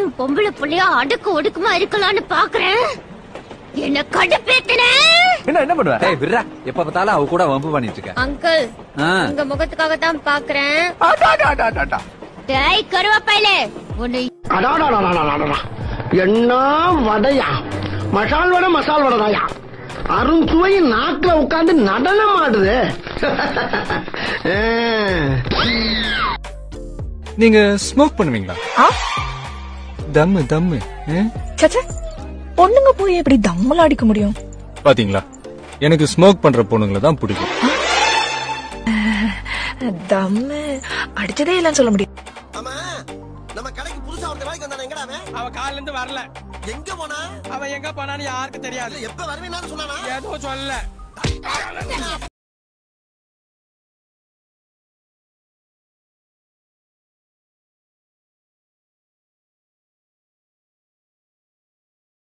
நானும் பொம்பளை புள்ளையா அடுக்கு ஒடுக்குமா இருக்கலாம்னு பாக்குறேன் என்ன கடுப்பேத்தன என்ன என்ன பண்ணுவ ஏய் விர்ரா எப்ப பார்த்தாலும் அவ கூட வம்பு பண்ணிட்டு இருக்க அங்கிள் ஆ. உங்க முகத்துக்காக தான் பாக்குறேன் அடா, அடா, அடா, அடா, அடா. டேய் கருவாப்பையில உன்னை அடாடாடாடாடாடாடா. என்ன வடையா மசால் வடை மசால் வடைதாயா அருண்சுவை நாக்குல உட்கார்ந்து நடனம் ஆடுது ஆ. நீங்க ஸ்மோக் பண்ணுவீங்களா தம்மு தம்மு ஆ? சச்சா பொண்ணுங்க போய் எப்படி தம்மல அடிக்க முடியும் பாத்தீங்களா எனக்கு ஸ்மோக் பண்ற பொண்ணுங்களை தான் பிடிக்கும் தம்மு அடிச்சதே இல்லைன்னு சொல்ல முடியும் ஆமா நம்ம கடைக்கு புதுசா ஒருத்த வேலைக்கு வந்தானே எங்கடா அவன் அவ கால்ல இருந்து வரல எங்க போனா அவன் எங்க போனான்னு யாருக்கும் தெரியாது எப்ப வருவேன்னு சொன்னானா ஏதோ சொல்ல